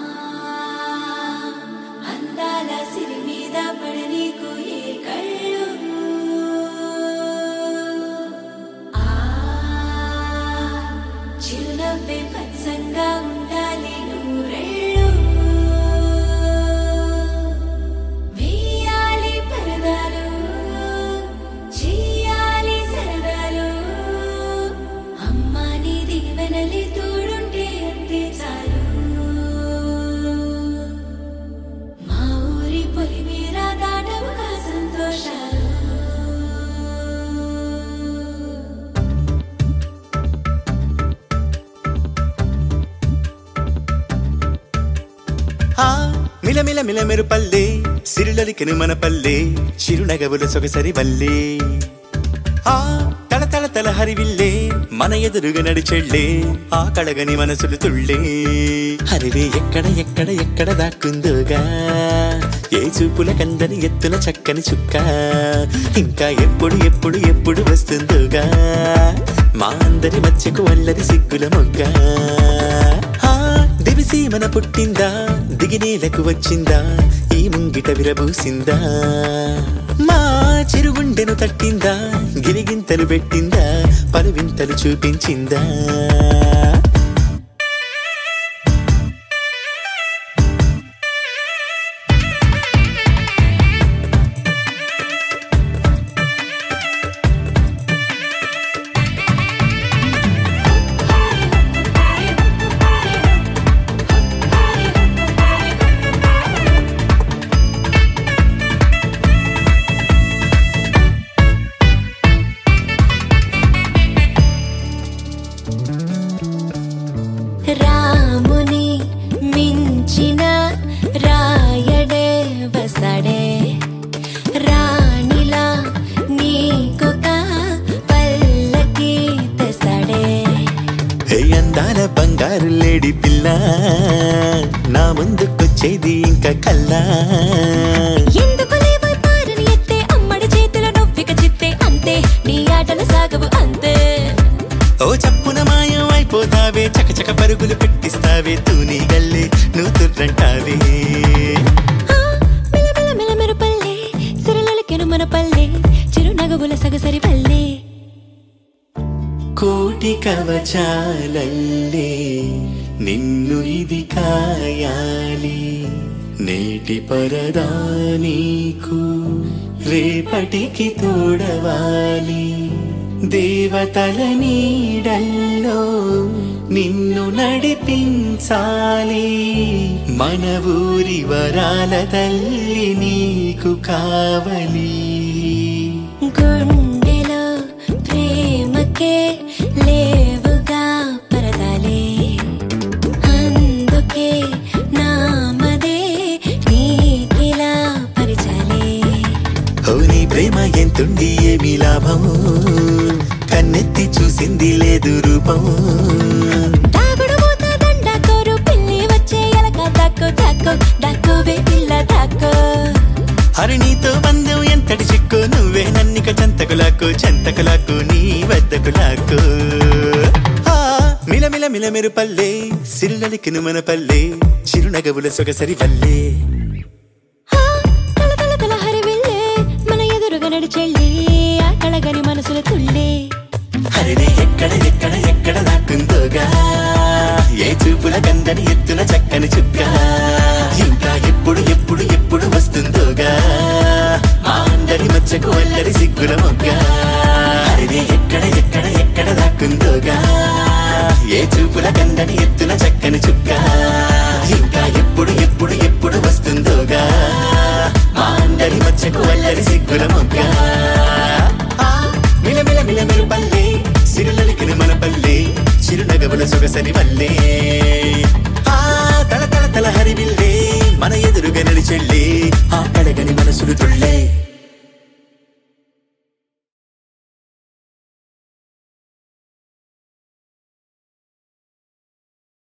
అందాల సిరి మీద పడనీకు ఏ కళ్ళు ఆ చిరునవ్వే పచ్చంగా ఉండాలి నూరెళ్ళు వేయాలి పరదాలు చెయ్యాలి సరదాలు అమ్మా నీ దీవెనలి తోడుంటే అంతే చాలు మా ఊరి పొలి మీర దాటవుగా సంతోషాలు ఆ మిలమిల మిలమెరు పల్లె సిరులలికెను మన పల్లె చిరునగవుల సొగసరి వల్లే ఆ తల తల తల హరివిల్లే మన ఎదురుగా నడిచెళ్ళే ఆ కళగని మనసులు తుళ్ళే హరివే ఎక్కడ ఎక్కడ ఎక్కడ దాక్కుందోగా ఏ చూపుల కందని ఎత్తుల చక్కని చుక్క ఇంకా ఎప్పుడు ఎప్పుడు ఎప్పుడు వస్తుందోగా మా అందరి మధ్యకు వల్లది సిగ్గుల మొగ్గ ఆ దివిసి మన పుట్టిందా దిగినేలకు వచ్చిందా ఈ ముంగిట విరబూసిందా మా చిరుగుండెను తట్టిందా గిరిగింతలు పెట్టిందా పలువింతలు చూపించిందా రాముని మించిన రాయడే వస్తాడే రాణిలా నీకొక పల్లకి తెస్తాడే ఏ అందాల బంగారు లేడి పిల్ల నా ముందుకొచ్చేది ఇంకా కల్లా ఎందుకు లేవో పారని ఎత్తే అమ్మడి చేతుల నొవ్విక చిత్తే అంతే నీ ఆటలు సాగవు అంతే ఓ చప్పున మాయం అయిపోతావే చకచక పరుగులు పెట్టిస్తావే తూని గల్లే నువ్వు తుర్రంటావే ఆ, మిలమిల మిలమిల పల్లె సిరలకెను మన పల్లె చిరునగవుల సగసరి పల్లె కోటి కవచాలల్లే నిన్ను ఇది కాయాలి నేటి పరదా నీకు రేపటికి తోడవాలి దేవతల నీడల్లో నిన్ను నడిపించాలి మన ఊరి వరాల తల్లి నీకు కావలి గుండెలో ప్రేమకే లేవుగా పరదాలే అందుకే నామదే నీకిలా పరిచాలే ఓ నీ ప్రేమ ఎంతుండి ఏమి లాభము కన్నెత్తి చూసింది లేదు రూపము దాగుడు మూత దండ కోరు పిల్లి వచ్చే ఎలక దాక్కో దాక్కో దాక్కోవే పిల్ల దాక్కో హరిణితో బంధం ఎంతటి చిక్కు నువ్వే నన్నిక చెంతకులాకు చెంతకులాకు నీ వద్దకు లాకు ఆ, మిలమిల మిలమెరు పల్లె సిరులలికిను మన పల్లె చిరునగవుల సొగసరి పల్లె ఆ, తల తల తల హరివిల్లే మన ఎదురుగా నడిచెళ్ళి ఆ కళగని మనసుల తుళ్ళే హరిణి ఎక్కడ ఎక్కడ ఎక్కడ దాక్కుందోగా ఏ చూపుల కందని ఎత్తున చక్కని చుక్క ఇంకా ఎప్పుడు ఎప్పుడు ఎప్పుడు వస్తుందోగా మా అందరి మధ్యకు అల్లరి సిగ్గుల మొగ్గ హరిణి ఎక్కడ ఎక్కడ ఎక్కడ దాక్కుందోగా ఏ చూపుల కందని ఎత్తున చక్కని చుక్క ఇంకా ఎప్పుడు ఎప్పుడు ఎప్పుడు వస్తుందోగా మా అందరి మధ్యకు అల్లరి సిగ్గుల మొగ్గ ఆ, మిలమిల మిలమిలు పల్లె సిరులలికిన మన పల్లె చిరునగవుల సొగసరి వల్లే ఆ తల తల తల హరివిల్లే మన ఎదురుగా నడిచెళ్ళే ఆ కడగని మనసులు తుళ్ళే